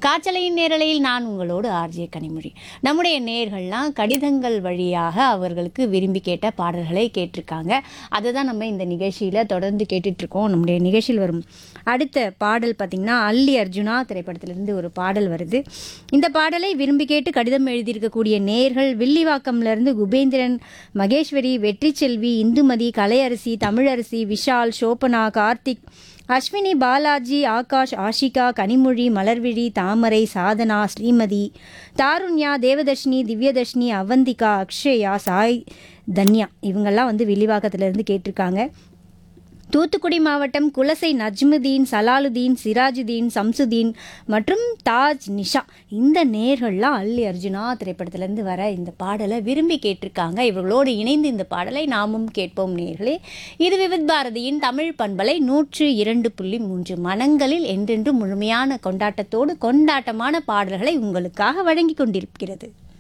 காற்றலையின் நேரலையில் நான் உங்களோடு ஆர்ஜே கனிமொழி நம்முடைய நேர்கள்லாம் கடிதங்கள் வழியாக அவர்களுக்கு விரும்பி கேட்ட பாடல்களை கேட்டிருக்காங்க அதை தான் நம்ம இந்த நிகழ்ச்சியில் தொடர்ந்து கேட்டுட்ருக்கோம் நம்முடைய நிகழ்ச்சியில் வரும் அடுத்த பாடல் பார்த்திங்கன்னா அல்லி அர்ஜுனா திரைப்படத்திலிருந்து ஒரு பாடல் வருது இந்த பாடலை விரும்பி கேட்டு கடிதம் எழுதியிருக்கக்கூடிய நேர்கள் வில்லிவாக்கம்லேருந்து குபேந்திரன் மகேஸ்வரி வெற்றி செல்வி இந்துமதி கலையரசி தமிழரசி விஷால் சோபனா கார்த்திக் அஸ்வினி பாலாஜி ஆகாஷ் ஆஷிகா கனிமொழி மலர்விழி தாமரை சாதனா ஸ்ரீமதி தாருண்யா தேவதர்ஷினி திவ்யதர்ஷினி அவந்திகா அக்ஷயா சாய் தன்யா இவங்கெல்லாம் வந்து வில்லிவாக்கத்திலிருந்து கேட்டிருக்காங்க தூத்துக்குடி மாவட்டம் குலசை நஜ்முதீன் சலாலுதீன் சிராஜுதீன் சம்சுதீன் மற்றும் தாஜ் நிஷா இந்த நேர்கள்லாம் அல்லி அர்ஜுனா திரைப்படத்திலேருந்து வர இந்த பாடலை விரும்பி கேட்டிருக்காங்க இவர்களோடு இணைந்து இந்த பாடலை நாமும் கேட்போம் நேர்களே இது விவித் பாரதியின் தமிழ் பண்பலை நூற்று இரண்டு புள்ளி மூன்று மனங்களில் என்றென்று முழுமையான கொண்டாட்டத்தோடு கொண்டாட்டமான பாடல்களை உங்களுக்காக வழங்கி கொண்டிருக்கிறது